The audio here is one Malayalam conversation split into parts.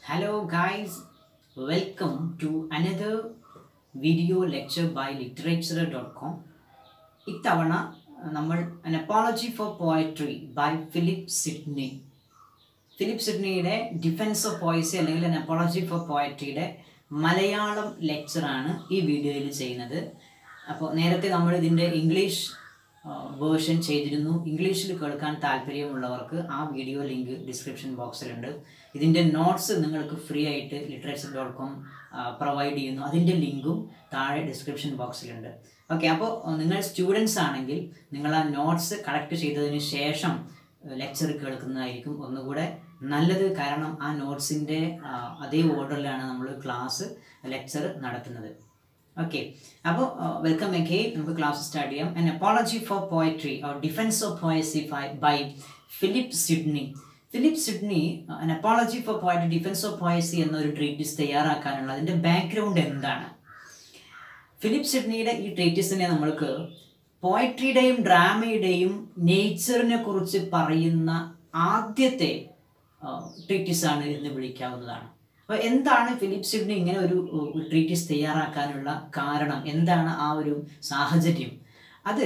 Hello guys, welcome to another video lecture by literature.com. ഇത്തവണ നമ്മൾ an apology for poetry by Philip Sidney Philip സിഡ്നിയുടെ ഡിഫൻസ് ഓഫ് പോയസി അല്ലെങ്കിൽ an apology for poetryയുടെ മലയാളം ലെക്ചറാണ് ഈ വീഡിയോയിൽ ചെയ്യുന്നത് അപ്പോൾ നേരത്തെ നമ്മൾ ഇതിൻ്റെ ഇംഗ്ലീഷ് വേർഷൻ ചെയ്തിരുന്നു ഇംഗ്ലീഷിൽ കേൾക്കാൻ താല്പര്യമുള്ളവർക്ക് ആ വീഡിയോ ലിങ്ക് ഡിസ്ക്രിപ്ഷൻ ബോക്സിലുണ്ട് ഇതിൻ്റെ നോട്ട്സ് നിങ്ങൾക്ക് ഫ്രീ ആയിട്ട് ലിറ്ററേച്ചർ ഡോട്ട് കോം പ്രൊവൈഡ് ചെയ്യുന്നു അതിൻ്റെ ലിങ്കും താഴെ ഡിസ്ക്രിപ്ഷൻ ബോക്സിലുണ്ട് ഓക്കെ അപ്പോൾ നിങ്ങൾ സ്റ്റുഡൻസ് ആണെങ്കിൽ നിങ്ങൾ ആ നോട്ട്സ് കളക്ട് ചെയ്തതിന് ശേഷം ലെക്ചർ കേൾക്കുന്നതായിരിക്കും ഒന്നുകൂടെ നല്ലത് കാരണം ആ നോട്ട്സിൻ്റെ അതേ ഓർഡറിലാണ് നമ്മൾ ക്ലാസ് ലെക്ചർ നടത്തുന്നത് ഓക്കെ അപ്പോൾ വെൽക്കം അഗെയിൻ നമുക്ക് ക്ലാസ് സ്റ്റാർട്ട് ചെയ്യാം an apology for poetry or defence of poesy by Philip Sidney Philip Sidney an apology for poetry defence of poesy എന്നൊരു ട്രീറ്റിസ് തയ്യാറാക്കാനുള്ള അതിൻ്റെ ബാക്ക്ഗ്രൗണ്ട് എന്താണ് ഫിലിപ്പ് സിഡ്നിയുടെ ഈ ട്രീറ്റിസിനെ നമ്മൾക്ക് പോയട്രിയുടെയും ഡ്രാമയുടെയും നേച്ചറിനെ കുറിച്ച് പറയുന്ന ആദ്യത്തെ ട്രീറ്റിസാണ് എന്ന് വിളിക്കാവുന്നതാണ് അപ്പോൾ എന്താണ് ഫിലിപ്പ് സിഡ്നി ഇങ്ങനെ ഒരു ട്രീറ്റിസ് തയ്യാറാക്കാനുള്ള കാരണം എന്താണ് ആ ഒരു സാഹചര്യം അത്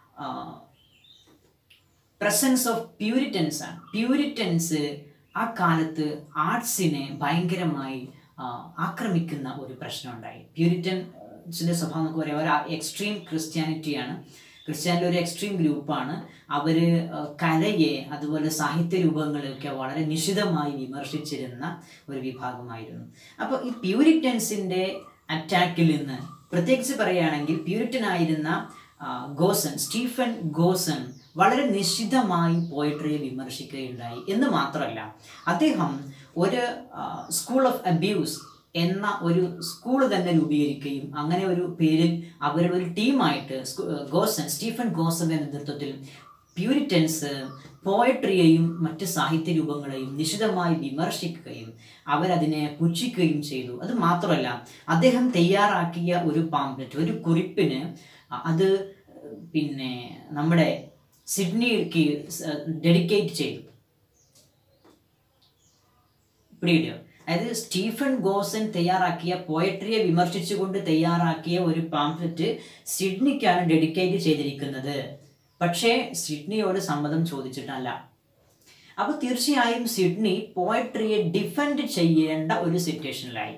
പ്രസൻസ് ഓഫ് പ്യൂരിറ്റൻസ് ആണ് പ്യൂരിറ്റൻസ് ആ കാലത്ത് ആർട്സിനെ ഭയങ്കരമായി ആക്രമിക്കുന്ന ഒരു പ്രശ്നം ഉണ്ടായി പ്യൂരിറ്റൻസിൻ്റെ സ്വഭാവം നമുക്ക് പറയാം ഒരു എക്സ്ട്രീം ക്രിസ്ത്യാനിറ്റിയാണ് ക്രിസ്ത്യാനിലെ ഒരു എക്സ്ട്രീം ഗ്രൂപ്പാണ് അവർ കലയെ അതുപോലെ സാഹിത്യ രൂപങ്ങളെയൊക്കെ വളരെ നിശിതമായി വിമർശിച്ചിരുന്ന ഒരു വിഭാഗമായിരുന്നു അപ്പോൾ ഈ പ്യൂരിറ്റൻസിൻ്റെ അറ്റാക്കിൽ നിന്ന് പ്രത്യേകിച്ച് പറയുകയാണെങ്കിൽ പ്യൂരിറ്റൻ ആയിരുന്ന ഗോസൺ സ്റ്റീഫൻ ഗോസൺ വളരെ നിശിതമായി പോയട്രിയെ വിമർശിക്കുകയുണ്ടായി എന്ന് മാത്രമല്ല അദ്ദേഹം ഒരു സ്കൂൾ ഓഫ് അബ്യൂസ് എന്ന ഒരു സ്കൂൾ തന്നെ രൂപീകരിക്കുകയും അങ്ങനെ ഒരു പേരിൽ അവരുടെ ഒരു ടീമായിട്ട് ഗോസൻ സ്റ്റീഫൻ ഗോസന്റെ നേതൃത്വത്തിൽ പ്യൂരിറ്റൻസ് പോയട്രിയെയും മറ്റ് സാഹിത്യ രൂപങ്ങളെയും നിശിതമായി വിമർശിക്കുകയും അവരതിനെ പുച്ഛിക്കുകയും ചെയ്തു അത് മാത്രമല്ല അദ്ദേഹം തയ്യാറാക്കിയ ഒരു പാംപ്ലെറ്റ് ഒരു കുറിപ്പിന് അത് പിന്നെ നമ്മുടെ സിഡ്നിക്ക് ഡെഡിക്കേറ്റ് ചെയ്തു പിടികിട്ടിയോ അതായത് സ്റ്റീഫൻ ഗോസൻ തയ്യാറാക്കിയ പോയട്രിയെ വിമർശിച്ചുകൊണ്ട് തയ്യാറാക്കിയ ഒരു പാംഫ്ലെറ്റ് സിഡ്നിക്കാണ് ഡെഡിക്കേറ്റ് ചെയ്തിരിക്കുന്നത് പക്ഷേ സിഡ്നിയോട് സമ്മതം ചോദിച്ചിട്ടല്ല അപ്പോൾ തീർച്ചയായും സിഡ്നി പോയട്രിയെ ഡിഫെൻഡ് ചെയ്യേണ്ട ഒരു സിറ്റുവേഷനിലായി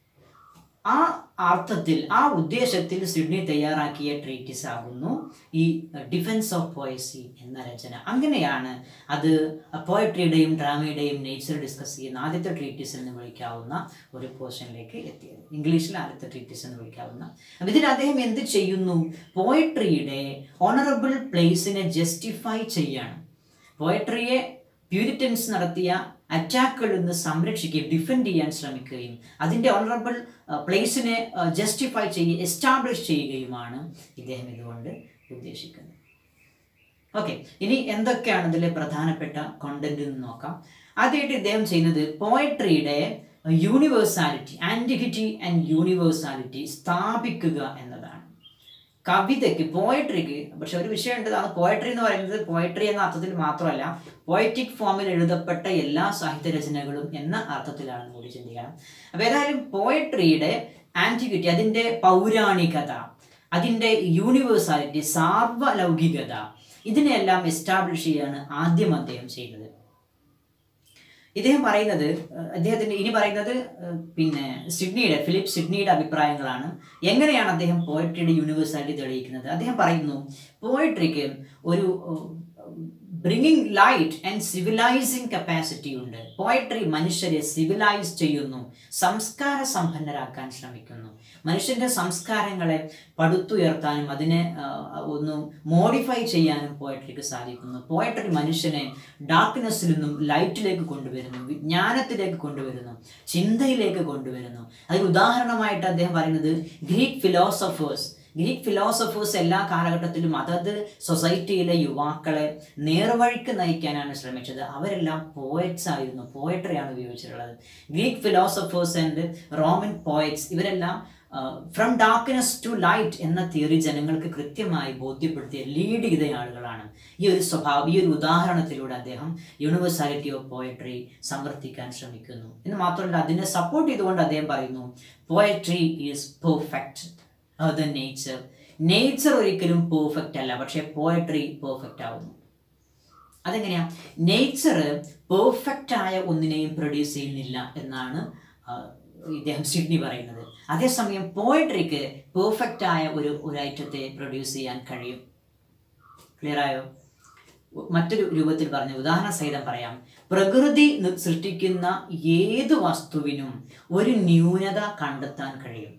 ആ അർത്ഥത്തിൽ ആ ഉദ്ദേശത്തിൽ സിഡ്നി തയ്യാറാക്കിയ ട്രീറ്റിസ് ആകുന്നു ഈ ഡിഫൻസ് ഓഫ് പോയസി എന്ന രചന അങ്ങനെയാണ് അത് പോയട്രിയുടെയും ഡ്രാമയുടെയും നേച്ചർ ഡിസ്കസ് ചെയ്യുന്ന ആദ്യത്തെ ട്രീറ്റിസ് എന്ന് വിളിക്കാവുന്ന ഒരു പോർഷനിലേക്ക് എത്തിയത് ഇംഗ്ലീഷിൽ ആദ്യത്തെ ട്രീറ്റിസ് എന്ന് വിളിക്കാവുന്ന അപ്പം ഇതിൽ അദ്ദേഹം എന്ത് ചെയ്യുന്നു പോയട്രിയുടെ ഓണറബിൾ പ്ലേസിനെ ജസ്റ്റിഫൈ ചെയ്യാണ് പോയട്രിയെ പ്യൂരിറ്റൻസ് നടത്തിയ അറ്റാക്കുകളിൽ നിന്ന് സംരക്ഷിക്കുകയും ഡിഫെൻഡ് ചെയ്യാൻ ശ്രമിക്കുകയും അതിൻ്റെ ഓണറബിൾ പ്ലേസിനെ ജസ്റ്റിഫൈ ചെയ്യുക എസ്റ്റാബ്ലിഷ് ചെയ്യുകയുമാണ് ഇദ്ദേഹം ഇതുകൊണ്ട് ഉദ്ദേശിക്കുന്നത് ഓക്കെ ഇനി എന്തൊക്കെയാണ് ഇതിലെ പ്രധാനപ്പെട്ട കോണ്ടന്റ് എന്ന് നോക്കാം ആദ്യമായിട്ട് ഇദ്ദേഹം ചെയ്യുന്നത് പോയട്രിയുടെ യൂണിവേഴ്സാലിറ്റി ആൻറ്റിക്വിറ്റി ആൻഡ് യൂണിവേഴ്സാലിറ്റി സ്ഥാപിക്കുക എന്നതാണ് കവിതയ്ക്ക് പോയട്രിക്ക് പക്ഷെ ഒരു വിഷയമുണ്ട് അത് പോയട്രി എന്ന് പറയുന്നത് പോയട്രി എന്ന അർത്ഥത്തിൽ മാത്രമല്ല പോയറ്റിക് ഫോമിൽ എഴുതപ്പെട്ട എല്ലാ സാഹിത്യ രചനകളും എന്ന അർത്ഥത്തിലാണ് കൂടി ചിന്തിക്കണം അപ്പോൾ ഏതായാലും പോയട്രിയുടെ ആൻറ്റിക്വിറ്റി അതിൻ്റെ പൗരാണികത അതിൻ്റെ യൂണിവേഴ്സാലിറ്റി സാർവലൗകികത ഇതിനെല്ലാം എസ്റ്റാബ്ലിഷ് ചെയ്യാണ് ആദ്യം അദ്ദേഹം ചെയ്യുന്നത് ഇദ്ദേഹം പറയുന്നത് അദ്ദേഹത്തിന്റെ ഇനി പറയുന്നത് പിന്നെ സിഡ്നിയുടെ ഫിലിപ്പ് സിഡ്നിയുടെ അഭിപ്രായങ്ങളാണ് എങ്ങനെയാണ് അദ്ദേഹം പോയട്രിയുടെ യൂണിവേഴ്സാലിറ്റി തെളിയിക്കുന്നത് അദ്ദേഹം പറയുന്നു പോയട്രിക്ക് ഒരു bringing light and civilising capacity ഉണ്ട് പോയട്രി മനുഷ്യരെ സിവിലൈസ് ചെയ്യുന്നു സംസ്കാര സമ്പന്നരാക്കാൻ ശ്രമിക്കുന്നു മനുഷ്യന്റെ സംസ്കാരങ്ങളെ പടുത്തുയർത്താനും അതിനെ ഒന്ന് മോഡിഫൈ ചെയ്യാനും പോയട്രിക്ക് സാധിക്കുന്നു പോയട്രി മനുഷ്യനെ ഡാർക്ക്നെസ്സിൽ നിന്നും ലൈറ്റിലേക്ക് കൊണ്ടുവരുന്നു വിജ്ഞാനത്തിലേക്ക് കൊണ്ടുവരുന്നു ചിന്തയിലേക്ക് കൊണ്ടുവരുന്നു അതിന് ഉദാഹരണമായിട്ട് അദ്ദേഹം പറയുന്നത് ഗ്രീക്ക് ഫിലോസഫേഴ്സ് ഗ്രീക്ക് ഫിലോസഫേഴ്സ് എല്ലാ കാലഘട്ടത്തിലും അതത് സൊസൈറ്റിയിലെ യുവാക്കളെ നേർവഴിക്ക് നയിക്കാനാണ് ശ്രമിച്ചത് അവരെല്ലാം പോയറ്റ്സ് ആയിരുന്നു പോയട്രിയാണ് ഉപയോഗിച്ചിട്ടുള്ളത് Greek philosophers and Roman poets ഇവരെല്ലാം ഫ്രം ഡാർക്ക്നെസ് ടു ലൈറ്റ് എന്ന തിയറി ജനങ്ങൾക്ക് കൃത്യമായി ബോധ്യപ്പെടുത്തിയ ലീഡ് ചെയ്ത ആളുകളാണ് ഈ ഒരു സ്വഭാവം ഈ ഒരു ഉദാഹരണത്തിലൂടെ അദ്ദേഹം യൂണിവേഴ്സാലിറ്റി ഓഫ് പോയട്രി സമർത്ഥിക്കാൻ ശ്രമിക്കുന്നു എന്ന് മാത്രമല്ല അതിനെ സപ്പോർട്ട് ചെയ്തുകൊണ്ട് അദ്ദേഹം പറയുന്നു poetry is perfect the nature nature ഒരിക്കലും പെർഫെക്റ്റ് അല്ല പക്ഷേ പോയട്രി പെർഫെക്റ്റ് ആവുന്നു അതെങ്ങനെയാ നേച്ചർ പെർഫെക്റ്റ് ആയ ഒന്നിനെയും പ്രൊഡ്യൂസ് ചെയ്യുന്നില്ല എന്നാണ് ആ, ഇദ്ദേഹം സിഡ്നി പറയുന്നത് അതേസമയം പോയട്രിക്ക് പെർഫെക്റ്റ് ആയ ഒരു ഒരു ഐറ്റത്തെ പ്രൊഡ്യൂസ് ചെയ്യാൻ കഴിയും ക്ലിയർ ആയോ മറ്റൊരു രൂപത്തിൽ പറഞ്ഞ ഉദാഹരണ സഹിതം പറയാം പ്രകൃതി നി- സൃഷ്ടിക്കുന്ന ഏത് വസ്തുവിനും ഒരു ന്യൂനത കണ്ടെത്താൻ കഴിയും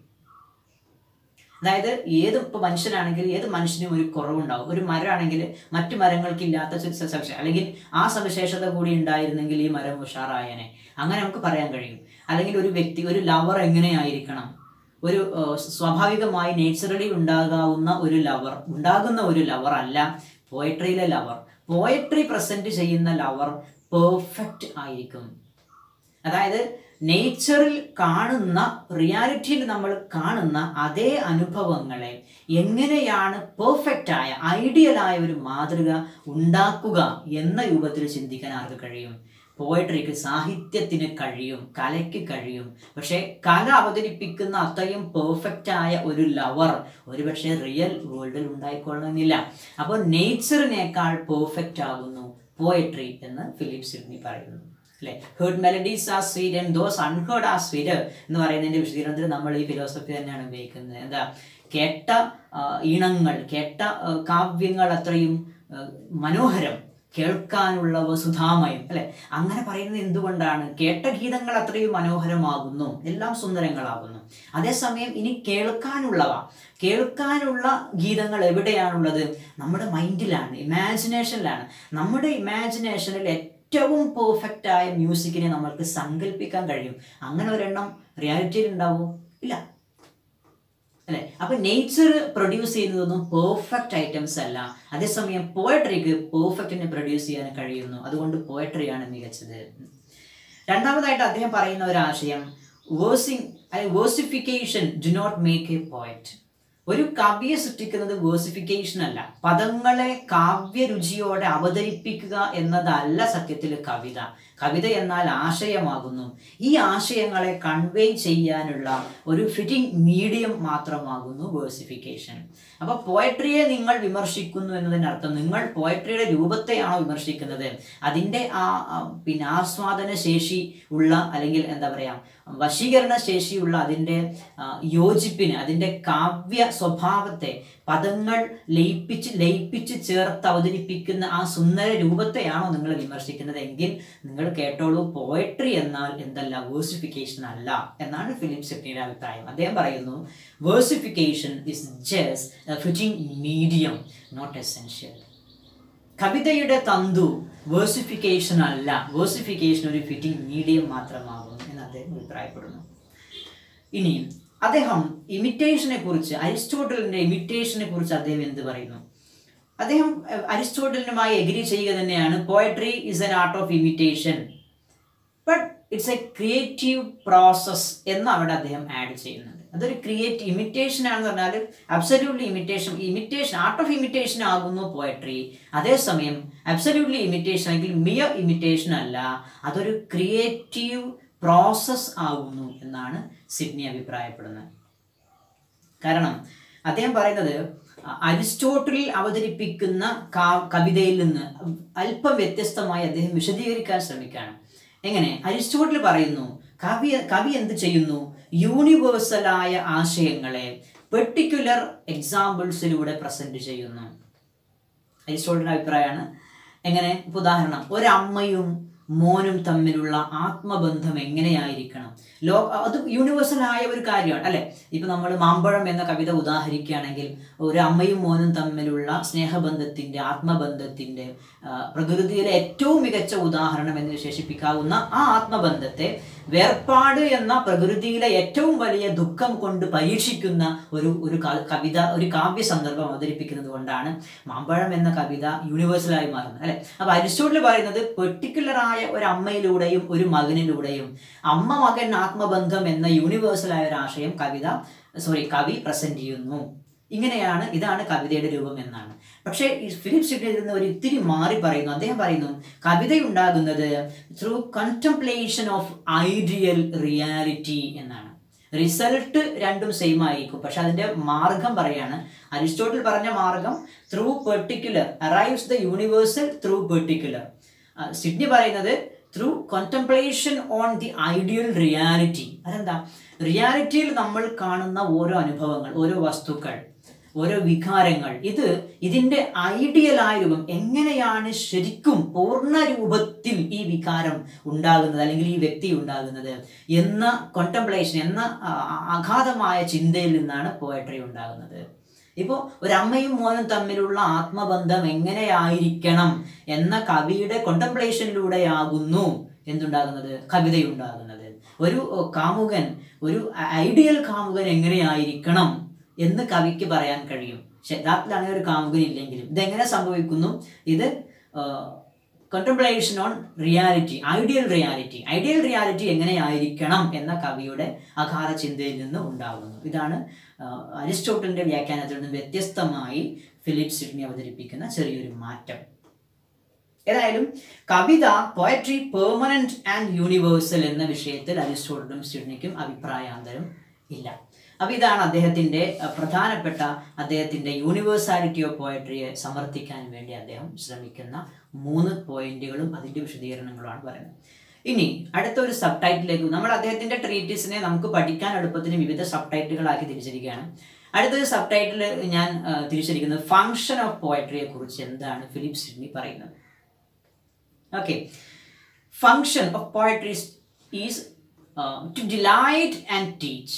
അതായത് ഏത് ഇപ്പോൾ മനുഷ്യനാണെങ്കിൽ ഏത് മനുഷ്യനും ഒരു കുറവുണ്ടാവും ഒരു മരമാണെങ്കിൽ മറ്റു മരങ്ങൾക്ക് ഇല്ലാത്ത സ- സ- സവിശേഷ അല്ലെങ്കിൽ ആ സവിശേഷത കൂടി ഉണ്ടായിരുന്നെങ്കിൽ ഈ മരം ഉഷാറായനെ അങ്ങനെ നമുക്ക് പറയാൻ കഴിയും അല്ലെങ്കിൽ ഒരു വ്യക്തി ഒരു ലവർ എങ്ങനെയായിരിക്കണം ഒരു ഏഹ്, സ്വാഭാവികമായി നേച്ചുറലി ഉണ്ടാകാവുന്ന ഒരു ലവർ ഉണ്ടാകുന്ന ഒരു ലവർ അല്ല പോയട്രിയിലെ ലവർ പോയട്രി പ്രസന്റ് ചെയ്യുന്ന ലവർ പെർഫെക്റ്റ് ആയിരിക്കും അതായത് നേച്ചറിൽ കാണുന്ന റിയാലിറ്റിയിൽ നമ്മൾ കാണുന്ന അതേ അനുഭവങ്ങളെ എങ്ങനെയാണ് പെർഫെക്റ്റ് ആയ ഐഡിയൽ ആയ ഒരു മാതൃക ഉണ്ടാക്കുക എന്ന രൂപത്തിൽ ചിന്തിക്കാൻ ആർക്ക് കഴിയും പോയട്രിക്ക് സാഹിത്യത്തിന് കഴിയും കലയ്ക്ക് കഴിയും പക്ഷേ കല അവതരിപ്പിക്കുന്ന അത്രയും പെർഫെക്റ്റ് ആയ ഒരു ലവർ ഒരുപക്ഷെ റിയൽ വേൾഡിൽ ഉണ്ടായിക്കൊള്ളണമെന്നില്ല അപ്പോൾ നേച്ചറിനേക്കാൾ പെർഫെക്റ്റ് ആകുന്നു പോയട്രി എന്ന് ഫിലിപ്പ് സിഡ്നി പറയുന്നു അല്ലെ heard melodies are sweet and those unheard are sweet എന്ന് പറയുന്നതിന്റെ വിശദീകരണത്തിൽ നമ്മൾ ഈ ഫിലോസഫി തന്നെയാണ് ഉപയോഗിക്കുന്നത് എന്താ കേട്ട ആ, ഈണങ്ങൾ കേട്ട ആ, കാവ്യങ്ങൾ അത്രയും ആ, മനോഹരം കേൾക്കാനുള്ളവ സുധാമയം അല്ലെ അങ്ങനെ പറയുന്നത് എന്തുകൊണ്ടാണ് കേട്ട ഗീതങ്ങൾ അത്രയും മനോഹരമാകുന്നു എല്ലാം സുന്ദരങ്ങളാകുന്നു അതേസമയം ഇനി കേൾക്കാനുള്ളവ കേൾക്കാനുള്ള ഗീതങ്ങൾ എവിടെയാണുള്ളത് നമ്മുടെ മൈൻഡിലാണ് ഇമാജിനേഷനിലാണ് നമ്മുടെ ഇമാജിനേഷനിൽ ഏറ്റവും പെർഫെക്റ്റ് ആയ മ്യൂസിക്കിനെ നമ്മൾക്ക് സങ്കല്പിക്കാൻ കഴിയും അങ്ങനെ ഒരെണ്ണം റിയാലിറ്റിയിൽ ഉണ്ടാവോ ഇല്ല അല്ലെ അപ്പൊ നേച്ചർ പ്രൊഡ്യൂസ് ചെയ്യുന്നതൊന്നും പെർഫെക്റ്റ് ഐറ്റംസ് അല്ല അതേസമയം പോയട്രിക്ക് പെർഫെക്റ്റിനെ പ്രൊഡ്യൂസ് ചെയ്യാൻ കഴിയുന്നു അതുകൊണ്ട് പോയട്രിയാണ് മികച്ചത് രണ്ടാമതായിട്ട് അദ്ദേഹം പറയുന്ന ഒരു ആശയം versing versification do not make a poet ഒരു കവിയെ സൃഷ്ടിക്കുന്നത് വേഴ്സിഫിക്കേഷൻ അല്ല പദങ്ങളെ കാവ്യരുചിയോടെ അവതരിപ്പിക്കുക എന്നതല്ല സത്യത്തിൽ കവിത കവിത എന്നാൽ ആശയമാകുന്നു ഈ ആശയങ്ങളെ കൺവേ ചെയ്യാനുള്ള ഒരു ഫിറ്റിംഗ് മീഡിയം മാത്രമാകുന്നു വേഴ്സിഫിക്കേഷൻ അപ്പൊ പോയട്രിയെ നിങ്ങൾ വിമർശിക്കുന്നു എന്നതിന്റെ അർത്ഥം നിങ്ങൾ പോയട്രിയുടെ രൂപത്തെയാണോ വിമർശിക്കുന്നത് അതിന്റെ ആ ആ, പിന്നെ ആസ്വാദന ശേഷി ഉള്ള അല്ലെങ്കിൽ എന്താ പറയാ വശീകരണ ശേഷിയുള്ള അതിന്റെ ആ, യോജിപ്പിന് അതിന്റെ കാവ്യ സ്വഭാവത്തെ പദങ്ങൾ ലയിപ്പിച്ച് ലയിപ്പിച്ച് ചേർത്ത് അവതരിപ്പിക്കുന്ന ആ സുന്ദര രൂപത്തെയാണോ നിങ്ങൾ വിമർശിക്കുന്നത് എങ്കിൽ നിങ്ങൾ കേട്ടോളൂ പോയട്രി എന്നാൽ എന്തല്ല വേഴ്സിഫിക്കേഷൻ അല്ല എന്നാണ് ഫിലിപ്പ് സെറ്റിയുടെ അഭിപ്രായം അദ്ദേഹം പറയുന്നു versification is just fitting medium not essential കവിതയുടെ തന്തു വേഴ്സിഫിക്കേഷൻ അല്ല വേഴ്സിഫിക്കേഷൻ ഒരു ഫിറ്റിംഗ് മീഡിയം മാത്രമാകും എന്ന് അദ്ദേഹം അഭിപ്രായപ്പെടുന്നു ഇനി അദ്ദേഹം ഇമിറ്റേഷനെ കുറിച്ച് അരിസ്റ്റോട്ടലിന്റെ ഇമിറ്റേഷനെ കുറിച്ച് അദ്ദേഹം എന്ത് പറയുന്നു അദ്ദേഹം അഹ്, അരിസ്റ്റോട്ടലിനുമായി എഗ്രി ചെയ്യുക തന്നെയാണ് poetry is an art of imitation but it's a creative process എന്ന് അവിടെ അദ്ദേഹം ആഡ് ചെയ്യുന്നുണ്ട് അതൊരു ക്രിയേറ്റ് ഇമിറ്റേഷൻ ആണെന്ന് പറഞ്ഞാൽ absolutely imitation imitation art of imitation ആകുന്നു പോയട്രി അതേസമയം അബ്സല്യൂട്ട്ലി ഇമിറ്റേഷൻ അല്ലെങ്കിൽ മിയർ ഇമിറ്റേഷൻ അല്ല അതൊരു ക്രിയേറ്റീവ് പ്രോസസ് ആകുന്നു എന്നാണ് സിഡ്നി അഭിപ്രായപ്പെടുന്നത് കാരണം അദ്ദേഹം പറയുന്നത് അ- അരിസ്റ്റോട്ടലിൽ അവതരിപ്പിക്കുന്ന കാ- കവിതയിൽ നിന്ന് അല്പം വ്യത്യസ്തമായി അദ്ദേഹം വിശദീകരിക്കാൻ ശ്രമിക്കുകയാണ് എങ്ങനെ അരിസ്റ്റോട്ടിൽ പറയുന്നു കവി കവി എന്ത് ചെയ്യുന്നു യൂണിവേഴ്സലായ ആശയങ്ങളെ പെർട്ടിക്കുലർ എക്സാമ്പിൾസിലൂടെ പ്രസന്റ് ചെയ്യുന്നു അരിസ്റ്റോട്ടിന്റെ അഭിപ്രായമാണ് എങ്ങനെ ഇപ്പൊ ഉദാഹരണം ഒരമ്മയും മോനും തമ്മിലുള്ള ആത്മബന്ധം എങ്ങനെയായിരിക്കണം ലോ അത് യൂണിവേഴ്സൽ ആയ ഒരു കാര്യമാണ് അല്ലെ ഇപ്പൊ നമ്മൾ മാമ്പഴം എന്ന കവിത ഉദാഹരിക്കുകയാണെങ്കിൽ ഒരു അമ്മയും മോനും തമ്മിലുള്ള സ്നേഹബന്ധത്തിന്റെ ആത്മബന്ധത്തിന്റെ ആ, പ്രകൃതിയിലെ ഏറ്റവും മികച്ച ഉദാഹരണം എന്ന് വിശേഷിപ്പിക്കാവുന്ന ആ ആത്മബന്ധത്തെ വേർപാട് എന്ന പ്രകൃതിയിലെ ഏറ്റവും വലിയ ദുഃഖം കൊണ്ട് പരീക്ഷിക്കുന്ന ഒരു ഒരു ക- കവിത ഒരു കാവ്യ സന്ദർഭം അവതരിപ്പിക്കുന്നത് കൊണ്ടാണ് മാമ്പഴം എന്ന കവിത യൂണിവേഴ്സലായി മാറുന്നത് അല്ലെ അപ്പൊ അരിസ്റ്റോട്ടിൽ പറയുന്നത് പെർട്ടിക്കുലറായ ഒരു അമ്മയിലൂടെയും ഒരു മകനിലൂടെയും അമ്മ മകൻ ആത്മബന്ധം എന്ന യൂണിവേഴ്സലായ ഒരു ആശയം കവിത സോറി കവി പ്രസന്റ് ചെയ്യുന്നു ഇങ്ങനെയാണ് ഇതാണ് കവിതയുടെ രൂപം എന്നാണ് പക്ഷേ ഈ ഫിലിപ്പ് സിഡ്നിയിൽ നിന്ന് ഒരു ഇത്തിരി മാറി പറയുന്നു അദ്ദേഹം പറയുന്നു കവിത ഉണ്ടാകുന്നത് through contemplation of ideal reality എന്നാണ് റിസൾട്ട് രണ്ടും സെയിം ആയിരിക്കും പക്ഷെ അതിന്റെ മാർഗം പറയാണ് അരിസ്റ്റോട്ടിൽ പറഞ്ഞ മാർഗം through particular arrives the universal through particular Sidney പറയുന്നത് through contemplation on the ideal reality അതെന്താ റിയാലിറ്റിയിൽ നമ്മൾ കാണുന്ന ഓരോ അനുഭവങ്ങൾ ഓരോ വസ്തുക്കൾ ഓരോ വികാരങ്ങൾ ഇത് ഇതിന്റെ ഐഡിയലായ രൂപം എങ്ങനെയാണ് ശരിക്കും പൂർണ്ണ രൂപത്തിൽ ഈ വികാരം ഉണ്ടാകുന്നത് അല്ലെങ്കിൽ ഈ വ്യക്തി ഉണ്ടാകുന്നത് എന്ന കോണ്ടംപ്ലേഷൻ എന്ന ആ, അഗാധമായ ചിന്തയിൽ നിന്നാണ് പോയട്രി ഉണ്ടാകുന്നത് ഇപ്പോൾ ഒരു അമ്മയും മോനും തമ്മിലുള്ള ആത്മബന്ധം എങ്ങനെയായിരിക്കണം എന്ന കവിയുടെ കൊണ്ടംപ്ലേഷനിലൂടെയാകുന്നു എന്തുണ്ടാകുന്നത് കവിതയുണ്ടാകുന്നത് ഒരു ഏർ, കാമുകൻ ഒരു ഐഡിയൽ കാമുകൻ എങ്ങനെയായിരിക്കണം എന്ന് കവിക്ക് പറയാൻ കഴിയും യഥാർത്ഥത്തിൽ അങ്ങനെ ഒരു കാമുകൻ ഇല്ലെങ്കിലും ഇതെങ്ങനെ സംഭവിക്കുന്നു ഇത് contemplation on reality ideal reality ideal reality എങ്ങനെയായിരിക്കണം എന്ന കവിയുടെ അകാല ചിന്തയിൽ നിന്ന് ഉണ്ടാകുന്നു ഇതാണ് ആ, അരിസ്റ്റോട്ടലിന്റെ വ്യാഖ്യാനത്തിൽ നിന്ന് വ്യത്യസ്തമായി ഫിലിപ്പ് സിഡ്നി അവതരിപ്പിക്കുന്ന ചെറിയൊരു മാറ്റം ഏതായാലും കവിത പോയട്രി പെർമനന്റ് ആൻഡ് യൂണിവേഴ്സൽ എന്ന വിഷയത്തിൽ അരിസ്റ്റോട്ടലും സിഡ്നിക്കും അഭിപ്രായാന്തരം ഇല്ല അപ്പൊ ഇതാണ് അദ്ദേഹത്തിന്റെ അഹ്, പ്രധാനപ്പെട്ട അദ്ദേഹത്തിന്റെ യൂണിവേഴ്സാലിറ്റി ഓഫ് പോയട്രിയെ സമർത്ഥിക്കാൻ വേണ്ടി അദ്ദേഹം ശ്രമിക്കുന്ന മൂന്ന് പോയിന്റുകളും അതിന്റെ വിശദീകരണങ്ങളുമാണ് പറയുന്നത് ഇനി അടുത്ത ഒരു സബ് ടൈറ്റിലേക്ക് നമ്മൾ അദ്ദേഹത്തിന്റെ ട്രീറ്റീസിനെ നമുക്ക് പഠിക്കാൻ എളുപ്പത്തിന് വിവിധ സബ് ടൈറ്റിലുകളാക്കി തിരിച്ചിരിക്കുകയാണ് അടുത്തൊരു സബ് ടൈറ്റിൽ ഞാൻ അഹ്, തിരിച്ചിരിക്കുന്നത് ഫങ്ഷൻ ഓഫ് പോയട്രിയെ കുറിച്ച് എന്താണ് ഫിലിപ്പ് സിഡ്നി പറയുന്നത് Okay. Function of poetry is, is uh, to delight and teach.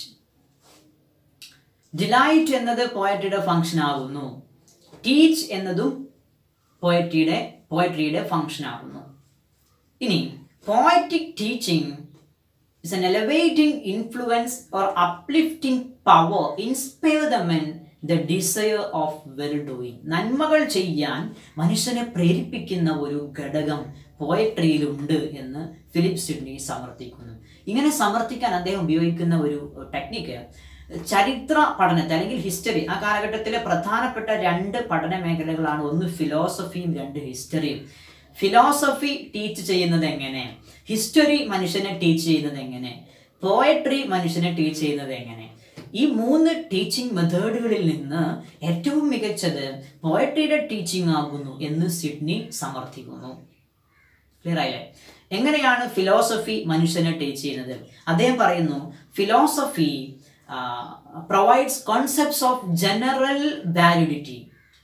Delight എന്നത് പോയട്രിയുടെ ഫങ്ഷൻ ആകുന്നു ടീച്ച് എന്നതും പോയട്രിയുടെ പോയട്രിയുടെ ഫങ്ഷൻ ആകുന്നു ഇനി poetic teaching is an elevating influence or uplifting power inspire the men the desire of well doing നന്മകൾ ചെയ്യാൻ മനുഷ്യനെ പ്രേരിപ്പിക്കുന്ന ഒരു ഘടകം പോയട്രിയിലുണ്ട് എന്ന് ഫിലിപ്പ് സിഡ്നി സമർത്ഥിക്കുന്നു ഇങ്ങനെ സമർത്ഥിക്കാൻ അദ്ദേഹം ഉപയോഗിക്കുന്ന ഒരു ടെക്നിക്ക് ചരിത്ര പഠനത്തെ അല്ലെങ്കിൽ ഹിസ്റ്ററി ആ കാലഘട്ടത്തിലെ പ്രധാനപ്പെട്ട രണ്ട് പഠന മേഖലകളാണ് ഒന്ന് ഫിലോസഫിയും രണ്ട് ഹിസ്റ്ററിയും ഫിലോസഫി ടീച്ച് ചെയ്യുന്നത് എങ്ങനെ ഹിസ്റ്ററി മനുഷ്യനെ ടീച്ച് ചെയ്യുന്നത് എങ്ങനെ പോയട്രി മനുഷ്യനെ ടീച്ച് ചെയ്യുന്നത് എങ്ങനെ ഈ മൂന്ന് ടീച്ചിങ് മെത്തേഡുകളിൽ നിന്ന് ഏറ്റവും മികച്ചത് പോയട്രിയുടെ ടീച്ചിങ് ആകുന്നു എന്ന് സിഡ്നി സമർത്ഥിക്കുന്നു ക്ലിയർ ആയില്ലേ എങ്ങനെയാണ് ഫിലോസഫി മനുഷ്യനെ ടീച്ച് ചെയ്യുന്നത് അദ്ദേഹം പറയുന്നു philosophy provides concepts of general validity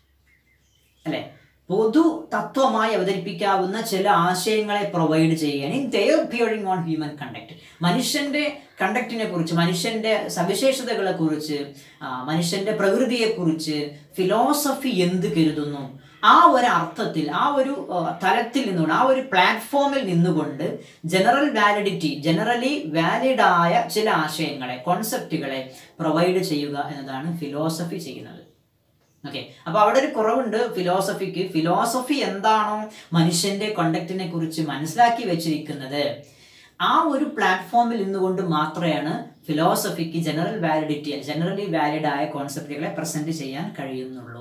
അല്ലെ പൊതു തത്വമായി അവതരിപ്പിക്കാവുന്ന ചില ആശയങ്ങളെ പ്രൊവൈഡ് ചെയ്യാൻ in their bearing on human conduct മനുഷ്യന്റെ കണ്ടക്റ്റിനെ കുറിച്ച് മനുഷ്യന്റെ സവിശേഷതകളെ കുറിച്ച് മനുഷ്യന്റെ പ്രകൃതിയെ കുറിച്ച് ഫിലോസഫി എന്ത് കരുതുന്നു ആ ഒരു അർത്ഥത്തിൽ ആ ഒരു ആ, തലത്തിൽ നിന്നുകൊണ്ട് ആ ഒരു പ്ലാറ്റ്ഫോമിൽ നിന്നുകൊണ്ട് ജനറൽ വാലിഡിറ്റി ജനറലി വാലിഡായ ചില ആശയങ്ങളെ കോൺസെപ്റ്റുകളെ പ്രൊവൈഡ് ചെയ്യുക എന്നതാണ് ഫിലോസഫി ചെയ്യുന്നത് ഓക്കെ അപ്പൊ അവിടെ ഒരു കുറവുണ്ട് ഫിലോസഫിക്ക് ഫിലോസഫി എന്താണോ മനുഷ്യന്റെ കണ്ടക്റ്റിനെ കുറിച്ച് മനസ്സിലാക്കി വെച്ചിരിക്കുന്നത് ആ ഒരു പ്ലാറ്റ്ഫോമിൽ നിന്നുകൊണ്ട് മാത്രമാണ് ഫിലോസഫിക്ക് ജനറൽ വാലിഡിറ്റി ജനറലി വാലിഡ് ആയ കോൺസെപ്റ്റുകളെ പ്രസന്റ് ചെയ്യാൻ കഴിയുന്നുള്ളൂ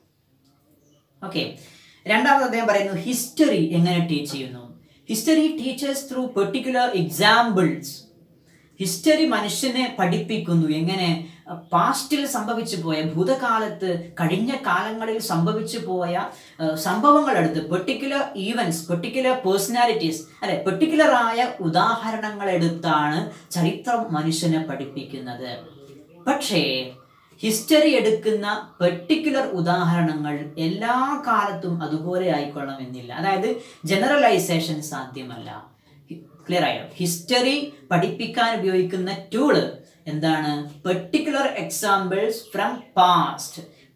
ഓക്കെ രണ്ടാമത് അദ്ദേഹം പറയുന്നു ഹിസ്റ്ററി എങ്ങനെ ടീച്ച് ചെയ്യുന്നു history teachers through particular examples history മനുഷ്യനെ പഠിപ്പിക്കുന്നു എങ്ങനെ പാസ്റ്റിൽ സംഭവിച്ചു പോയ ഭൂതകാലത്ത് കഴിഞ്ഞ കാലങ്ങളിൽ സംഭവിച്ചു പോയ അഹ്, സംഭവങ്ങളെടുത്ത് പെർട്ടിക്കുലർ ഈവൻസ് പെർട്ടിക്കുലർ പേഴ്സണാലിറ്റീസ് അല്ലെ പെർട്ടിക്കുലർ ആയ ഉദാഹരണങ്ങൾ എടുത്താണ് ചരിത്രം മനുഷ്യനെ പഠിപ്പിക്കുന്നത് പക്ഷേ ഹിസ്റ്ററി എടുക്കുന്ന പെർട്ടിക്കുലർ ഉദാഹരണങ്ങൾ എല്ലാ കാലത്തും അതുപോലെ ആയിക്കൊള്ളണമെന്നില്ല അതായത് ജനറലൈസേഷൻ സാധ്യമല്ല ക്ലിയർ ആയോ ഹിസ്റ്ററി പഠിപ്പിക്കാൻ ഉപയോഗിക്കുന്ന ടൂള് എന്താണ് പെർട്ടിക്കുലർ എക്സാമ്പിൾസ് ഫ്രം പാസ്റ്റ്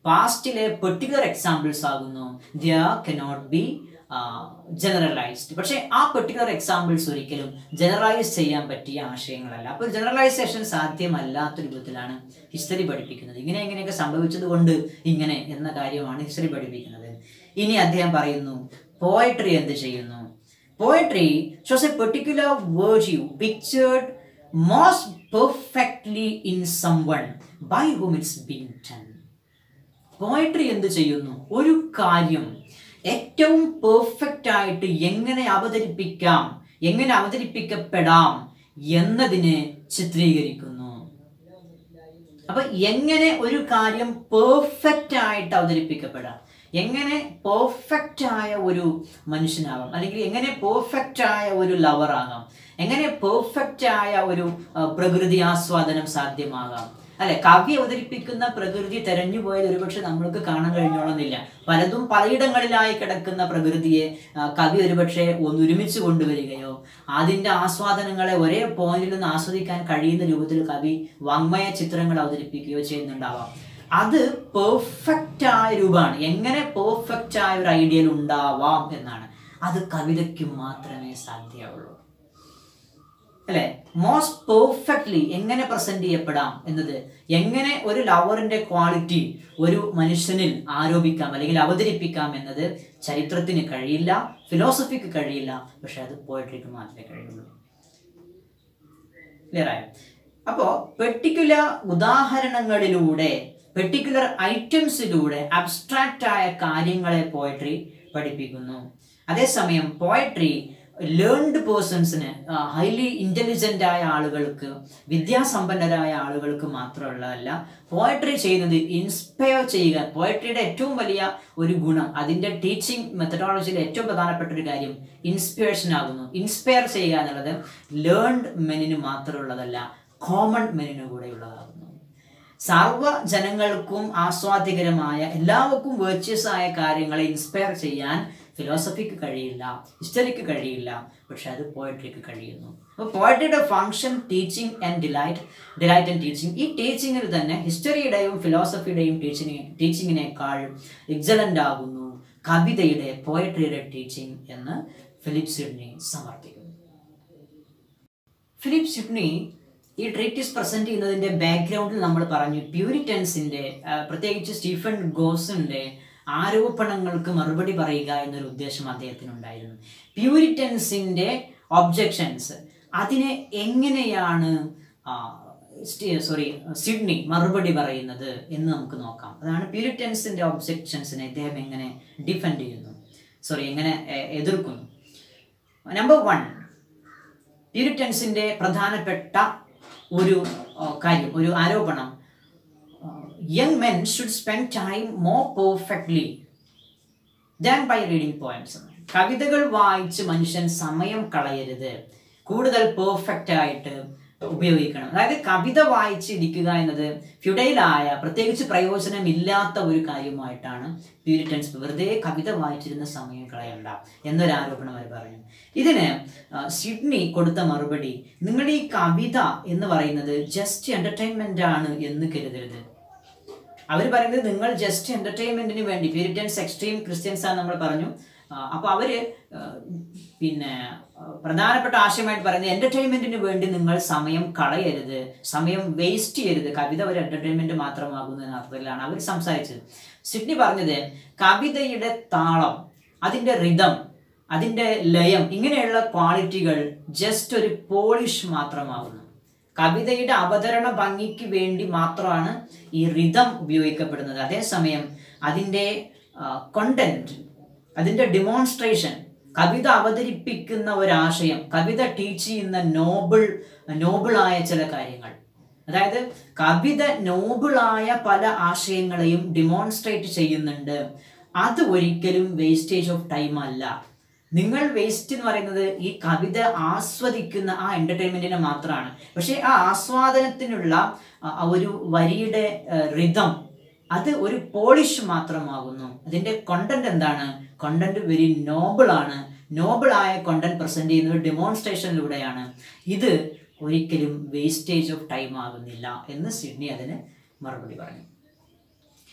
പാസ്റ്റിലെ പെർട്ടിക്കുലർ എക്സാമ്പിൾസ് ആകുന്നു ദിയർ കനോട്ട് ബി ജനറലൈസ്ഡ് പക്ഷേ ആ പെർട്ടിക്കുലർ എക്സാമ്പിൾസ് ഒരിക്കലും ജനറലൈസ് ചെയ്യാൻ പറ്റിയ ആശയങ്ങളല്ല അപ്പോൾ ജനറലൈസേഷൻ സാധ്യമല്ലാത്ത രൂപത്തിലാണ് ഹിസ്റ്ററി പഠിപ്പിക്കുന്നത് ഇങ്ങനെ ഇങ്ങനെയൊക്കെ സംഭവിച്ചത് കൊണ്ട് ഇങ്ങനെ എന്ന കാര്യമാണ് ഹിസ്റ്ററി പഠിപ്പിക്കുന്നത് ഇനി അദ്ദേഹം പറയുന്നു പോയട്രി എന്ത് ചെയ്യുന്നു poetry shows a particular virtue pictured most perfectly in someone by whom it's been done poetry എന്ത് ചെയ്യുന്നു ഒരു കാര്യം ഏറ്റവും പെർഫെക്റ്റ് ആയിട്ട് എങ്ങനെ അവതരിപ്പിക്കാം എങ്ങനെ അവതരിപ്പിക്കപ്പെടാം എന്നതിനെ ചിത്രീകരിക്കുന്നു അപ്പൊ എങ്ങനെ ഒരു കാര്യം പെർഫെക്റ്റ് ആയിട്ട് അവതരിപ്പിക്കപ്പെടാം എങ്ങനെ പെർഫെക്റ്റ് ആയ ഒരു മനുഷ്യനാകാം അല്ലെങ്കിൽ എങ്ങനെ പെർഫെക്റ്റ് ആയ ഒരു ലവർ ആകാം എങ്ങനെ പെർഫെക്റ്റ് ആയ ഒരു ആ, പ്രകൃതി ആസ്വാദനം സാധ്യമാകാം അല്ലെ കവി അവതരിപ്പിക്കുന്ന പ്രകൃതി തെരഞ്ഞു പോയത് ഒരുപക്ഷെ നമ്മൾക്ക് കാണാൻ കഴിഞ്ഞോളുന്നില്ല പലതും പലയിടങ്ങളിലായി കിടക്കുന്ന പ്രകൃതിയെ ആ, കവി ഒരുപക്ഷെ ഒന്ന് ഒരുമിച്ച് കൊണ്ടുവരികയോ അതിന്റെ ആസ്വാദനങ്ങളെ ഒരേ പോയിന്റിൽ നിന്ന് ആസ്വദിക്കാൻ കഴിയുന്ന രൂപത്തിൽ കവി വാങ്മയ ചിത്രങ്ങൾ അവതരിപ്പിക്കുകയോ ചെയ്യുന്നുണ്ടാവാം അത് പെർഫെക്റ്റ് ആയ രൂപമാണ് എങ്ങനെ പെർഫെക്റ്റ് ആയ ഒരു ഐഡിയൽ ഉണ്ടാവാം എന്നാണ് അത് കവിതയ്ക്ക് മാത്രമേ സാധ്യമാവുള്ളൂ അല്ലെ മോസ്റ്റ് പെർഫെക്റ്റ്ലി എങ്ങനെ പ്രസന്റ് ചെയ്യപ്പെടാം എന്നത് എങ്ങനെ ഒരു ലവറിന്റെ ക്വാളിറ്റി ഒരു മനുഷ്യനിൽ ആരോപിക്കാം അല്ലെങ്കിൽ അവതരിപ്പിക്കാം എന്നത് ചരിത്രത്തിന് കഴിയില്ല ഫിലോസഫിക്ക് കഴിയില്ല പക്ഷെ അത് പോയട്രിക്ക് മാത്രമേ കഴിയുള്ളൂ ക്ലിയർ ആയോ അപ്പോൾ പെർട്ടിക്കുലർ ഉദാഹരണങ്ങളിലൂടെ പെർട്ടിക്കുലർ ഐറ്റംസിലൂടെ അബ്സ്ട്രാക്റ്റ് ആയ കാര്യങ്ങളെ പോയട്രി പഠിപ്പിക്കുന്നു അതേസമയം പോയട്രി ലേൺഡ് പേഴ്സൺസിന് ഹൈലി ഇന്റലിജന്റ് ആയ ആളുകൾക്ക് വിദ്യാസമ്പന്നരായ ആളുകൾക്ക് മാത്രമുള്ളതല്ല പോയട്രി ചെയ്യുന്നത് ഇൻസ്പയർ ചെയ്യുക പോയട്രിയുടെ ഏറ്റവും വലിയ ഒരു ഗുണം അതിന്റെ ടീച്ചിങ് മെത്തഡോളജിയിലെ ഏറ്റവും പ്രധാനപ്പെട്ട ഒരു കാര്യം ഇൻസ്പിറേഷൻ ആകുന്നു ഇൻസ്പയർ ചെയ്യുക എന്നുള്ളത് ലേൺഡ് മെനിന് മാത്രമുള്ളതല്ല കോമൺ മെനിന് കൂടെ ഉള്ളതാകുന്നു സർവ്വ ജനങ്ങൾക്കും ആസ്വാദ്യകരമായ എല്ലാവർക്കും വേർച്വസ് ആയ കാര്യങ്ങളെ ഇൻസ്പയർ ചെയ്യാൻ ഫിലോസഫിക്ക് കഴിയില്ല ഹിസ്റ്ററിക്ക് കഴിയില്ല പക്ഷെ അത് പോയട്രിക്ക് കഴിയുന്നു അപ്പോൾ പോയട്രിയുടെ function teaching and delight delight and teaching ഈ ടീച്ചിങ്ങിൽ തന്നെ ഹിസ്റ്ററിയുടെയും ഫിലോസഫിയുടെയും ടീച്ചിങ് ടീച്ചിങ്ങിനേക്കാൾ എക്സലൻ്റ് ആകുന്നു കവിതയുടെ പോയട്രിയുടെ ടീച്ചിങ് എന്ന് ഫിലിപ്പ് സിഡ്നി സമർത്ഥിക്കുന്നു ഫിലിപ്പ് സിഡ്നി ഈ ട്രീറ്റിസ് പ്രസന്റ് ചെയ്യുന്നതിന്റെ ബാക്ക്ഗ്രൗണ്ടിൽ നമ്മൾ പറഞ്ഞു പ്യൂരിറ്റൻസിന്റെ ആ, പ്രത്യേകിച്ച് സ്റ്റീഫൻ ഗോസിന്റെ ആരോപണങ്ങൾക്ക് മറുപടി പറയുക എന്നൊരു ഉദ്ദേശം അദ്ദേഹത്തിനുണ്ടായിരുന്നു പ്യൂരിറ്റൻസിന്റെ ഒബ്ജെക്ഷൻസ് അതിനെ എങ്ങനെയാണ് സോറി സിഡ്നി മറുപടി പറയുന്നത് എന്ന് നമുക്ക് നോക്കാം അതാണ് പ്യൂരിറ്റൻസിന്റെ ഒബ്ജെക്ഷൻസിനെ ഇദ്ദേഹം എങ്ങനെ ഡിഫെൻഡ് ചെയ്യുന്നു സോറി എങ്ങനെ എ- എതിർക്കുന്നു നമ്പർ വൺ പ്യൂരിറ്റൻസിന്റെ പ്രധാനപ്പെട്ട ഒരു ആ, കാര്യം ഒരു ആരോപണം young men should spend time more perfectly than by reading poems കവിതകൾ വായിച്ച് മനുഷ്യൻ സമയം കളയരുത് കൂടുതൽ പെർഫെക്റ്റ് ആയിട്ട് ഉപയോഗിക്കണം അതായത് കവിത വായിച്ചിരിക്കുക എന്നത് ഫ്യുഡൈലായ പ്രത്യേകിച്ച് പ്രയോജനമില്ലാത്ത ഒരു കാര്യമായിട്ടാണ് പ്യൂരിറ്റൻസ് വെറുതെ കവിത വായിച്ചിരുന്ന സമയം കളയണ്ട എന്നൊരു ആരോപണം അവർ പറഞ്ഞു ഇതിന് ആ, സിഡ്നി കൊടുത്ത മറുപടി നിങ്ങൾ ഈ കവിത എന്ന് പറയുന്നത് ജസ്റ്റ് എന്റർടൈൻമെന്റ് ആണ് എന്ന് കരുതരുത് അവർ പറയുന്നത് നിങ്ങൾ ജസ്റ്റ് എന്റർടൈൻമെന്റിന് വേണ്ടി പ്യൂരിറ്റൻസ് എക്സ്ട്രീം ക്രിസ്ത്യൻസ് ആണ് നമ്മൾ പറഞ്ഞു ആ, അപ്പൊ അവര് ആ, പിന്നെ ആ, പ്രധാനപ്പെട്ട ആശയമായിട്ട് പറയുന്നത് എന്റർടൈൻമെന്റിന് വേണ്ടി നിങ്ങൾ സമയം കളയരുത് സമയം വേസ്റ്റ് ചെയ്യരുത് കവിത ഒരു എന്റർടൈൻമെന്റ് മാത്രമാകുന്നു എന്ന അർത്ഥത്തിലാണ് അവർ സംസാരിച്ചത് സിഡ്നി പറഞ്ഞത് കവിതയുടെ താളം അതിന്റെ റിതം അതിന്റെ ലയം ഇങ്ങനെയുള്ള ക്വാളിറ്റികൾ ജസ്റ്റ് ഒരു പോളിഷ് മാത്രമാകുന്നു കവിതയുടെ അവതരണ ഭംഗിക്ക് വേണ്ടി മാത്രമാണ് ഈ റിതം ഉപയോഗിക്കപ്പെടുന്നത് അതേസമയം അതിൻ്റെ കൊണ്ടന്റ് അതിൻ്റെ ഡിമോൺസ്ട്രേഷൻ കവിത അവതരിപ്പിക്കുന്ന ഒരാശയം കവിത ടീച്ച് ചെയ്യുന്ന നോബിൾ നോബിളായ ചില കാര്യങ്ങൾ അതായത് കവിത നോബിളായ പല ആശയങ്ങളെയും ഡിമോൺസ്ട്രേറ്റ് ചെയ്യുന്നുണ്ട് അത് ഒരിക്കലും വേസ്റ്റേജ് ഓഫ് ടൈം അല്ല നിങ്ങൾ വേസ്റ്റ് എന്ന് പറയുന്നത് ഈ കവിത ആസ്വദിക്കുന്ന ആ എന്റർടൈൻമെന്റിനെ മാത്രമാണ് പക്ഷേ ആ ആസ്വാദനത്തിനുള്ള ആ ആ ഒരു വരിയുടെ റിതം അത് ഒരു പോളിഷ് മാത്രമാകുന്നു അതിന്റെ കൊണ്ടന്റ് എന്താണ് കൊണ്ടന്റ് വെരി നോബിൾ ആണ് നോബിൾ ആയ കൊണ്ടന്റ് പ്രസന്റ് ചെയ്യുന്ന ഒരു ഡെമോൺസ്ട്രേഷനിലൂടെയാണ് ഇത് ഒരിക്കലും വേസ്റ്റേജ് ഓഫ് ടൈം ആകുന്നില്ല എന്ന് സിഡ്നി അതിന് മറുപടി പറഞ്ഞു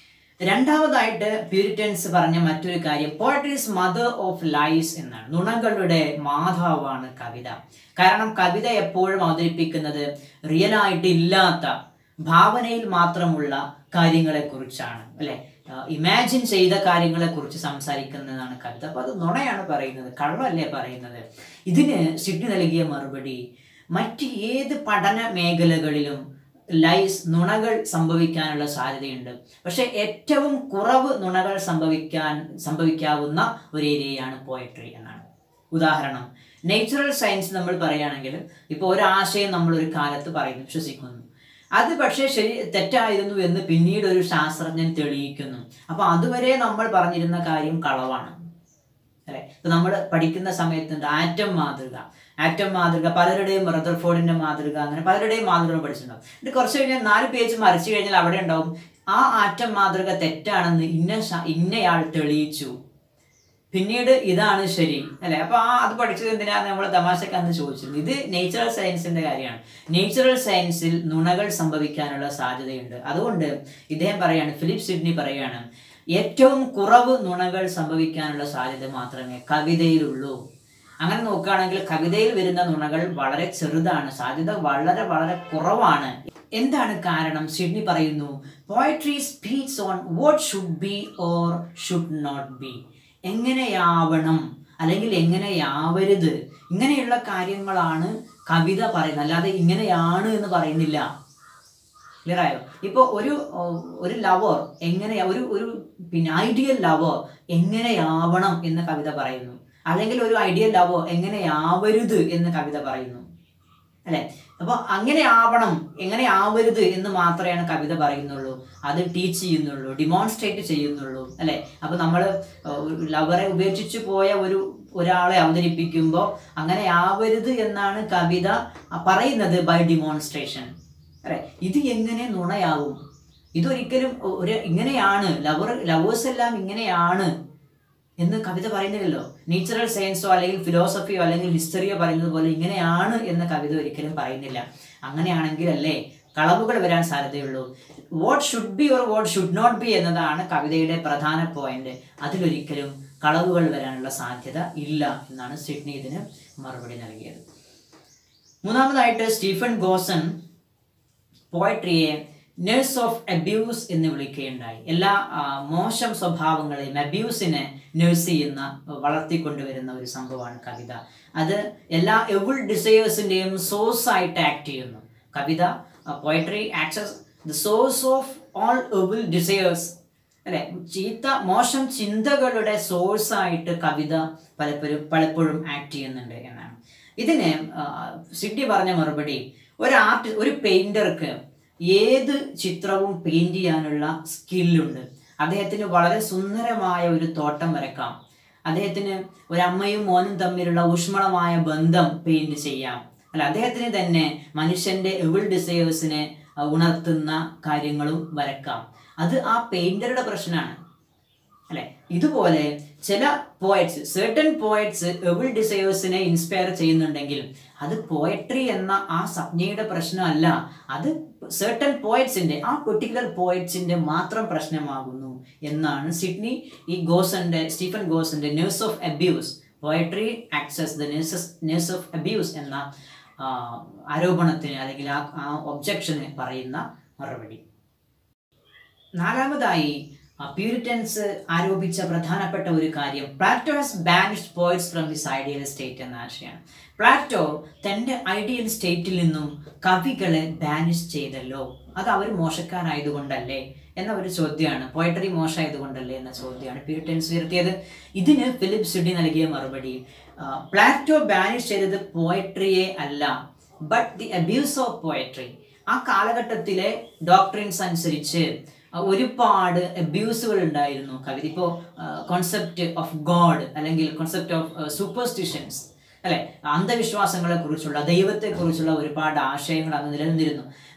രണ്ടാമതായിട്ട് പ്യൂരിറ്റൻസ് പറഞ്ഞ മറ്റൊരു കാര്യം poetry is mother of lies എന്നാണ് നുണകളുടെ മാതാവാണ് കവിത കാരണം കവിത എപ്പോഴും അവതരിപ്പിക്കുന്നത് റിയലായിട്ട് ഇല്ലാത്ത ഭാവനയിൽ മാത്രമുള്ള കാര്യങ്ങളെ കുറിച്ചാണ് അല്ലെ ഇമാജിൻ ചെയ്ത കാര്യങ്ങളെ കുറിച്ച് സംസാരിക്കുന്നതാണ് കവിത അപ്പൊ അത് നുണയാണ് പറയുന്നത് കള്ളല്ലേ പറയുന്നത് ഇതിന് സിഡ്നി നൽകിയ മറുപടി മറ്റ് ഏത് പഠന മേഖലകളിലും ലൈസ് നുണകൾ സംഭവിക്കാനുള്ള സാധ്യതയുണ്ട് പക്ഷെ ഏറ്റവും കുറവ് നുണകൾ സംഭവിക്കാൻ സംഭവിക്കാവുന്ന ഒരു ഏരിയയാണ് പോയട്രി എന്നാണ് ഉദാഹരണം നേച്ചുറൽ സയൻസ് നമ്മൾ പറയുകയാണെങ്കിൽ ഇപ്പോൾ ഒരു ആശയം നമ്മൾ ഒരു കാലത്ത് പറയുന്നു വിശ്വസിക്കുന്നു അത് പക്ഷേ ശരി തെറ്റായിരുന്നു എന്ന് പിന്നീട് ഒരു ശാസ്ത്രജ്ഞൻ തെളിയിക്കുന്നു അപ്പൊ അതുവരെ നമ്മൾ പറഞ്ഞിരുന്ന കാര്യം കളവാണ് അല്ലെ ഇപ്പൊ നമ്മൾ പഠിക്കുന്ന സമയത്തുണ്ട് ആറ്റം മാതൃക ആറ്റം മാതൃക പലരുടെയും റദർഫോർഡിന്റെ മാതൃക അങ്ങനെ പലരുടെയും മാതൃക പഠിച്ചിട്ടുണ്ടാവും എന്നിട്ട് കുറച്ച് കഴിഞ്ഞാൽ നാല് പേജ് മറിച്ചു കഴിഞ്ഞാൽ അവിടെ ഉണ്ടാവും ആ ആറ്റം മാതൃക തെറ്റാണെന്ന് ഇന്ന ശ- ഇന്നയാൾ തെളിയിച്ചു പിന്നീട് ഇതാണ് ശരി അല്ലെ അപ്പൊ ആ അത് പഠിച്ചത് എന്തിനാണ് നമ്മൾ തമാശക്ക് അന്ന് ചോദിച്ചിരുന്നത് ഇത് നേച്ചുറൽ സയൻസിന്റെ കാര്യമാണ് നേച്ചുറൽ സയൻസിൽ നുണകൾ സംഭവിക്കാനുള്ള സാധ്യതയുണ്ട് അതുകൊണ്ട് ഇദ്ദേഹം പറയാണ് ഫിലിപ്പ് സിഡ്നി പറയാണ് ഏറ്റവും കുറവ് നുണകൾ സംഭവിക്കാനുള്ള സാധ്യത മാത്രമേ കവിതയിലുള്ളൂ അങ്ങനെ നോക്കുകയാണെങ്കിൽ കവിതയിൽ വരുന്ന നുണകൾ വളരെ ചെറുതാണ് സാധ്യത വളരെ വളരെ കുറവാണ് എന്താണ് കാരണം സിഡ്നി പറയുന്നു poetry speaks on what should be or should not be എങ്ങനെയാവണം അല്ലെങ്കിൽ എങ്ങനെയാവരുത് ഇങ്ങനെയുള്ള കാര്യങ്ങളാണ് കവിത പറയുന്നത് അല്ലാതെ ഇങ്ങനെയാണ് എന്ന് പറയുന്നില്ല ക്ലിയർ ആയോ ഇപ്പൊ ഒരു ഓ, ഒരു ലവർ എങ്ങനെ ഒരു ഒരു പിന്നെ ഐഡിയൽ ലവർ എങ്ങനെയാവണം എന്ന് കവിത പറയുന്നു അല്ലെങ്കിൽ ഒരു ഐഡിയൽ ലവർ എങ്ങനെയാവരുത് എന്ന് കവിത പറയുന്നു അല്ലെ അപ്പൊ അങ്ങനെ ആവണം എങ്ങനെ ആവരുത് എന്ന് മാത്രമാണ് കവിത പറയുന്നുള്ളൂ അത് ടീച്ച് ചെയ്യുന്നുള്ളൂ ഡിമോൺസ്ട്രേറ്റ് ചെയ്യുന്നുള്ളൂ അല്ലെ അപ്പൊ നമ്മൾ ലവറെ ഉപേക്ഷിച്ചു പോയ ഒരു ഒരാളെ അവതരിപ്പിക്കുമ്പോൾ അങ്ങനെ ആവരുത് എന്നാണ് കവിത പറയുന്നത് ബൈ ഡിമോൺസ്ട്രേഷൻ അല്ലെ ഇത് എങ്ങനെ നുണയാവും ഇതൊരിക്കലും ഒരു ഇങ്ങനെയാണ് ലവർ ലവേഴ്സ് എല്ലാം ഇങ്ങനെയാണ് എന്ന് കവിത പറയുന്നില്ലല്ലോ നേച്ചുറൽ സയൻസോ അല്ലെങ്കിൽ ഫിലോസഫിയോ അല്ലെങ്കിൽ ഹിസ്റ്ററിയോ പറയുന്നത് പോലെ ഇങ്ങനെയാണ് എന്ന് കവിത ഒരിക്കലും പറയുന്നില്ല അങ്ങനെയാണെങ്കിൽ അല്ലേ കളവുകൾ വരാൻ സാധ്യതയുള്ളൂ what should be or what should not be എന്നതാണ് കവിതയുടെ പ്രധാന പോയിന്റ് അതിലൊരിക്കലും കളവുകൾ വരാനുള്ള സാധ്യത ഇല്ല എന്നാണ് സിഡ്നി ഇതിന് മറുപടി നൽകിയത് മൂന്നാമതായിട്ട് സ്റ്റീഫൻ ഗോസൺ പോയട്രിയെ നേഴ്സ് ഓഫ് അബ്യൂസ് എന്ന് വിളിക്കുകയുണ്ടായി എല്ലാ ആ, മോശം സ്വഭാവങ്ങളെയും അബ്യൂസിനെ നേഴ്സ് ചെയ്യുന്ന വളർത്തിക്കൊണ്ടുവരുന്ന ഒരു സംഭവമാണ് കവിത അത് എല്ലാ എവിൾ ഡിസയേഴ്സിന്റെയും സോഴ്സ് ആയിട്ട് ആക്ട് ചെയ്യുന്നു കവിത poetry access the source of all evil desires അല്ലെ ചീത്ത മോശം ചിന്തകളുടെ സോഴ്സ് ആയിട്ട് കവിത പലപ്പോഴും പലപ്പോഴും ആക്ട് ചെയ്യുന്നുണ്ട് എന്നാണ് ഇതിന് ആ, സിഡ്നി പറഞ്ഞ മറുപടി ഒരു ആർട്ടി ഒരു പെയിന്റർക്ക് ഏത് ചിത്രവും പെയിന്റ് ചെയ്യാനുള്ള സ്കില്ലുണ്ട് അദ്ദേഹത്തിന് വളരെ സുന്ദരമായ ഒരു തോട്ടം വരക്കാം അദ്ദേഹത്തിന് ഒരു അമ്മയും മോനും തമ്മിലുള്ള ഊഷ്മളമായ ബന്ധം പെയിന്റ് ചെയ്യാം അല്ല അദ്ദേഹത്തിന് തന്നെ മനുഷ്യന്റെ എവിൾ ഡിസയേഴ്സിനെ ഉണർത്തുന്ന കാര്യങ്ങളും വരക്കാം അത് ആ പെയിന്ററുടെ പ്രശ്നമാണ് അല്ലെ ഇതുപോലെ ചില പോയറ്റ്സ് certain പോയറ്റ്സ് എവിൾ ഡിസയേഴ്സിനെ ഇൻസ്പയർ ചെയ്യുന്നുണ്ടെങ്കിൽ അത് പോയട്രി എന്ന ആ സംജ്ഞയുടെ പ്രശ്നമല്ല അത് certain പോയറ്റ്സിന്റെ ആ പെർട്ടിക്കുലർ പോയറ്റ്സിന്റെ മാത്രം പ്രശ്നമാകുന്നു എന്നാണ് സിഡ്നി ഈ ഗോസന്റെ സ്റ്റീഫൻ ഗോസന്റെ nurse of abuse poetry access the nurses nurse of abuse എന്ന ആ, ആരോപണത്തിന് അല്ലെങ്കിൽ ആ ആ ഒബ്ജക്ഷന് പറയുന്ന മറുപടി നാലാമതായി പ്യൂരിറ്റൻസ് ആരോപിച്ച പ്രധാനപ്പെട്ട ഒരു കാര്യം Plato has banished poets from his ideal state എന്ന ആശയമാണ് പ്ലാറ്റോ തൻ്റെ ഐഡിയൽ സ്റ്റേറ്റിൽ നിന്നും കവികളെ ബാനിഷ് ചെയ്തല്ലോ അത് അവർ മോശക്കാരായതുകൊണ്ടല്ലേ എന്ന ഒരു ചോദ്യമാണ് പോയട്രി മോശമായതുകൊണ്ടല്ലേ എന്ന ചോദ്യമാണ് പ്യൂരിറ്റൻസ് ഉയർത്തിയത് ഇതിന് ഫിലിപ്പ് സിഡി നൽകിയ മറുപടി ആ, പ്ലാറ്റോ ബാനിഷ് ചെയ്തത് പോയട്രിയെ അല്ല but the abuse of poetry ആ കാലഘട്ടത്തിലെ ഡോക്ട്രിൻസ് അനുസരിച്ച് ഒരുപാട് അബ്യൂസുകൾ ഉണ്ടായിരുന്നു കവിത ഇപ്പോൾ കോൺസെപ്റ്റ് ഓഫ് ഗോഡ് അല്ലെങ്കിൽ കോൺസെപ്റ്റ് ഓഫ് സൂപ്പർസ്റ്റിഷൻസ് അല്ലെ അന്ധവിശ്വാസങ്ങളെ കുറിച്ചുള്ള ദൈവത്തെ കുറിച്ചുള്ള ഒരുപാട് ആശയങ്ങൾ അന്ന് നിലനിന്നിരുന്നു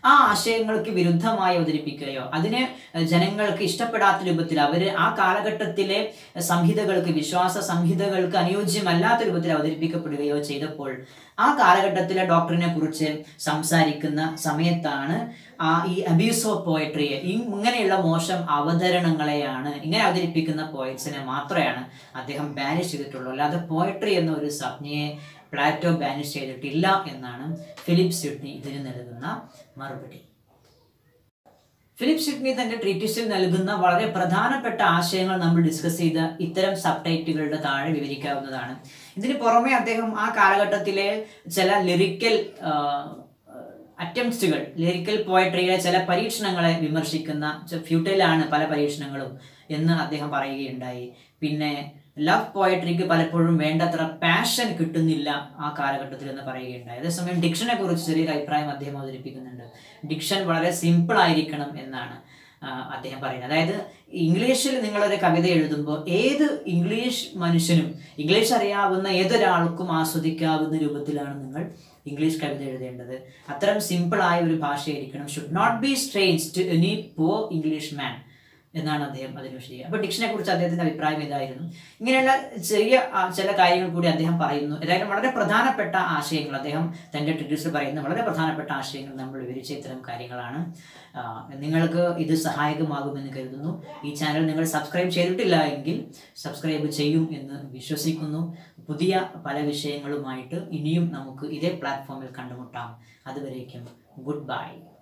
ആ ആശയങ്ങൾക്ക് വിരുദ്ധമായി അവതരിപ്പിക്കുകയോ അതിനെ ജനങ്ങൾക്ക് ഇഷ്ടപ്പെടാത്ത രൂപത്തിൽ അവർ ആ കാലഘട്ടത്തിലെ സംഹിതകൾക്ക് വിശ്വാസ സംഹിതകൾക്ക് അനുയോജ്യമല്ലാത്ത രൂപത്തിൽ അവതരിപ്പിക്കപ്പെടുകയോ ചെയ്തപ്പോൾ ആ കാലഘട്ടത്തിലെ ഡോക്ടറിനെ കുറിച്ച് സംസാരിക്കുന്ന സമയത്താണ് ആ ഈ അബ്യൂസ് ഓഫ് പോയട്രിയെ ഇങ്ങനെയുള്ള മോശം അവതരണങ്ങളെയാണ് ഇങ്ങനെ അവതരിപ്പിക്കുന്ന പോയറ്റ്സിനെ മാത്രമാണ് അദ്ദേഹം ബാനിഷ് ചെയ്തിട്ടുള്ളൂ അല്ലാതെ പോയട്രി എന്ന ഒരു സംജ്ഞയെ പ്ലാറ്റോ ബാനിഷ് ചെയ്തിട്ടില്ല എന്നാണ് ഫിലിപ്പ് സിഡ്നി ഇതിന് നൽകുന്ന മറുപടി ഫിലിപ്പ് സിഡ്നി തന്റെ ട്രീറ്റിസിൽ നൽകുന്ന വളരെ പ്രധാനപ്പെട്ട ആശയങ്ങൾ നമ്മൾ ഡിസ്കസ് ചെയ്ത ഇത്തരം സബ് ടൈറ്റുകളുടെ താഴെ വിവരിക്കാവുന്നതാണ് ഇതിന് പുറമെ അദ്ദേഹം ആ കാലഘട്ടത്തിലെ ചില ലിറിക്കൽ അറ്റംപ്റ്റുകൾ ലിറിക്കൽ പോയട്രിയിലെ ചില പരീക്ഷണങ്ങളെ വിമർശിക്കുന്ന ഫ്യൂട്ടൈലാണ് പല പരീക്ഷണങ്ങളും എന്ന് അദ്ദേഹം പറയുകയുണ്ടായി പിന്നെ ലവ് പോയട്രിക്ക് പലപ്പോഴും വേണ്ടത്ര പാഷൻ കിട്ടുന്നില്ല ആ കാലഘട്ടത്തിൽ എന്ന് പറയുകയുണ്ടായി അതേസമയം ഡിക്ഷനെ കുറിച്ച് ചെറിയൊരു അഭിപ്രായം അദ്ദേഹം അവതരിപ്പിക്കുന്നുണ്ട് ഡിക്ഷൻ വളരെ സിമ്പിൾ ആയിരിക്കണം എന്നാണ് ആ, അദ്ദേഹം പറയുന്നത് അതായത് ഇംഗ്ലീഷിൽ നിങ്ങളൊരു കവിത എഴുതുമ്പോൾ ഏത് ഇംഗ്ലീഷ് മനുഷ്യനും ഇംഗ്ലീഷ് അറിയാവുന്ന ഏതൊരാൾക്കും ആസ്വദിക്കാവുന്ന രൂപത്തിലാണ് നിങ്ങൾ ഇംഗ്ലീഷ് കവിത എഴുതേണ്ടത് അത്തരം സിമ്പിൾ ആയ ഒരു ഭാഷയായിരിക്കണം should not be strange to any poor English man എന്നാണ് അദ്ദേഹം അതിന് വിശദീകരിക്കുക അപ്പോൾ ഡിക്ഷനെ കുറിച്ച് അദ്ദേഹത്തിന്റെ അഭിപ്രായം ഇതായിരുന്നു ഇങ്ങനെയുള്ള ചെറിയ ആ, ചില കാര്യങ്ങൾ കൂടി അദ്ദേഹം പറയുന്നു ഏതായാലും വളരെ പ്രധാനപ്പെട്ട ആശയങ്ങൾ അദ്ദേഹം തന്റെ ട്രിഡ്യൂസിൽ പറയുന്ന വളരെ പ്രധാനപ്പെട്ട ആശയങ്ങൾ നമ്മൾ വിവരിച്ച ഇത്തരം കാര്യങ്ങളാണ് ആ, നിങ്ങൾക്ക് ഇത് സഹായകമാകുമെന്ന് കരുതുന്നു ഈ ചാനൽ നിങ്ങൾ സബ്സ്ക്രൈബ് ചെയ്തിട്ടില്ല എങ്കിൽ സബ്സ്ക്രൈബ് ചെയ്യും എന്ന് വിശ്വസിക്കുന്നു പുതിയ പല വിഷയങ്ങളുമായിട്ട് ഇനിയും നമുക്ക് ഇതേ പ്ലാറ്റ്ഫോമിൽ കണ്ടുമുട്ടാം അതുവരേക്കും ഗുഡ് ബൈ